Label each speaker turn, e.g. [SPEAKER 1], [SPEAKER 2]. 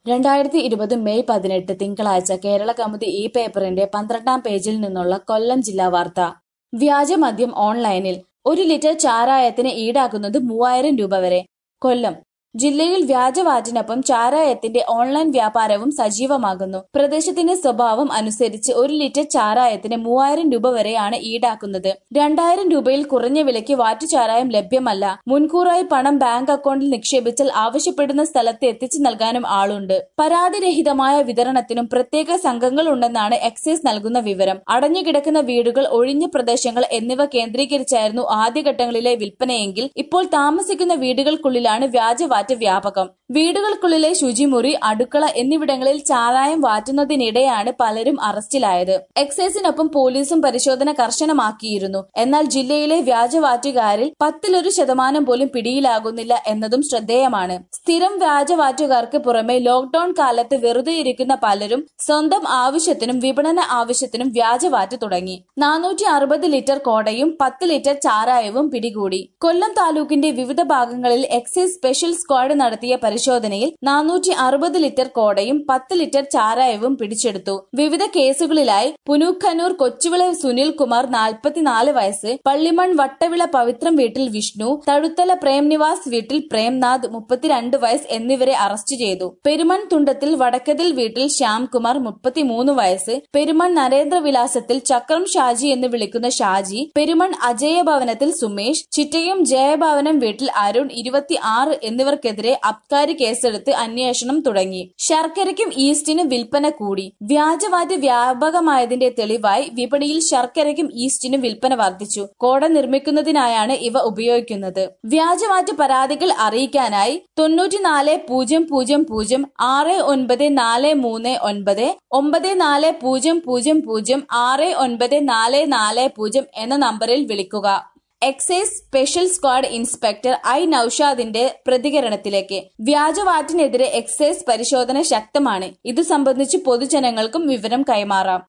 [SPEAKER 1] രണ്ടായിരത്തി ഇരുപത് മെയ് പതിനെട്ട് തിങ്കളാഴ്ച കേരള കൗമുദി ഈ പേപ്പറിന്റെ പന്ത്രണ്ടാം പേജിൽ നിന്നുള്ള കൊല്ലം ജില്ലാ വാർത്ത വ്യാജമദ്യം ഓൺലൈനിൽ ഒരു ലിറ്റർ ചാരായത്തിന് ഈടാക്കുന്നത് മൂവായിരം രൂപ വരെ കൊല്ലം ജില്ലയിൽ വ്യാജവാറ്റിനൊപ്പം ചാരായത്തിന്റെ ഓൺലൈൻ വ്യാപാരവും സജീവമാകുന്നു പ്രദേശത്തിന്റെ സ്വഭാവം അനുസരിച്ച് ഒരു ലിറ്റർ ചാരായത്തിന് മൂവായിരം രൂപ വരെയാണ് ഈടാക്കുന്നത് രണ്ടായിരം രൂപയിൽ കുറഞ്ഞ വിലയ്ക്ക് വാറ്റ് ചാരായം ലഭ്യമല്ല മുൻകൂറായി പണം ബാങ്ക് അക്കൗണ്ടിൽ നിക്ഷേപിച്ചാൽ ആവശ്യപ്പെടുന്ന സ്ഥലത്ത് എത്തിച്ചു നൽകാനും ആളുണ്ട് പരാതിരഹിതമായ വിതരണത്തിനും പ്രത്യേക സംഘങ്ങൾ ഉണ്ടെന്നാണ് എക്സൈസ് നൽകുന്ന വിവരം അടഞ്ഞുകിടക്കുന്ന വീടുകൾ ഒഴിഞ്ഞ പ്രദേശങ്ങൾ എന്നിവ കേന്ദ്രീകരിച്ചായിരുന്നു ആദ്യഘട്ടങ്ങളിലെ വിൽപ്പനയെങ്കിൽ ഇപ്പോൾ താമസിക്കുന്ന വീടുകൾക്കുള്ളിലാണ് വ്യാജവാറ്റ് വ്യാപകം വീടുകൾക്കുള്ളിലെ ശുചിമുറി അടുക്കള എന്നിവിടങ്ങളിൽ ചാരായം വാറ്റുന്നതിനിടെയാണ് പലരും അറസ്റ്റിലായത് എക്സൈസിനൊപ്പം പോലീസും പരിശോധന കർശനമാക്കിയിരുന്നു എന്നാൽ ജില്ലയിലെ വ്യാജവാറ്റുകാരിൽ പത്തിലൊരു ശതമാനം പോലും പിടിയിലാകുന്നില്ല എന്നതും ശ്രദ്ധേയമാണ് സ്ഥിരം വ്യാജവാറ്റുകാർക്ക് പുറമെ ലോക്ഡൌൺ കാലത്ത് വെറുതെ ഇരിക്കുന്ന പലരും സ്വന്തം ആവശ്യത്തിനും വിപണന ആവശ്യത്തിനും വ്യാജവാറ്റ് തുടങ്ങി നാനൂറ്റി അറുപത് ലിറ്റർ കോടയും പത്ത് ലിറ്റർ ചാരായവും പിടികൂടി കൊല്ലം താലൂക്കിന്റെ വിവിധ ഭാഗങ്ങളിൽ എക്സൈസ് സ്പെഷ്യൽ സ്ക്വാഡ് നടത്തിയ പരിശോധനയിൽ നാനൂറ്റി അറുപത് ലിറ്റർ കോടയും പത്ത് ലിറ്റർ ചാരായവും പിടിച്ചെടുത്തു വിവിധ കേസുകളിലായി പുനൂഖനൂർ കൊച്ചുവിള സുനിൽ കുമാർ നാൽപ്പത്തിനാല് വയസ്സ് പള്ളിമൺ വട്ടവിള പവിത്രം വീട്ടിൽ വിഷ്ണു തടുത്തല പ്രേംനിവാസ് വീട്ടിൽ പ്രേംനാഥ് മുപ്പത്തിരണ്ട് വയസ്സ് എന്നിവരെ അറസ്റ്റ് ചെയ്തു പെരുമൺ തുണ്ടത്തിൽ വടക്കതിൽ വീട്ടിൽ ശ്യാംകുമാർ മുപ്പത്തിമൂന്ന് വയസ്സ് പെരുമൺ നരേന്ദ്രവിലാസത്തിൽ ചക്രം ഷാജി എന്ന് വിളിക്കുന്ന ഷാജി പെരുമൺ അജയ ഭവനത്തിൽ സുമേഷ് ചിറ്റയും ജയഭവനം വീട്ടിൽ അരുൺ ഇരുപത്തി ആറ് എന്നിവർക്കെതിരെ അബ്കാരി കേസെടുത്ത് അന്വേഷണം തുടങ്ങി ശർക്കരയ്ക്കും ഈസ്റ്റിനും വിൽപ്പന കൂടി വ്യാജവാറ്റ് വ്യാപകമായതിന്റെ തെളിവായി വിപണിയിൽ ശർക്കരയ്ക്കും ഈസ്റ്റിനും വിൽപ്പന വർദ്ധിച്ചു കോട നിർമ്മിക്കുന്നതിനായാണ് ഇവ ഉപയോഗിക്കുന്നത് വ്യാജവാറ്റ് പരാതികൾ അറിയിക്കാനായി തൊണ്ണൂറ്റിനാല് പൂജ്യം പൂജ്യം പൂജ്യം ആറ് ഒൻപത് നാല് മൂന്ന് ഒൻപത് ഒമ്പത് നാല് പൂജ്യം പൂജ്യം പൂജ്യം ആറ് ഒൻപത് നാല് നാല് പൂജ്യം എന്ന നമ്പറിൽ വിളിക്കുക excise special squad inspector I നൌഷാദിന്റെ പ്രതികരണത്തിലേക്ക് വ്യാജവാറ്റിനെതിരെ എക്സൈസ് പരിശോധന ശക്തമാണ് ഇതു സംബന്ധിച്ച് പൊതുജനങ്ങൾക്കും വിവരം കൈമാറാം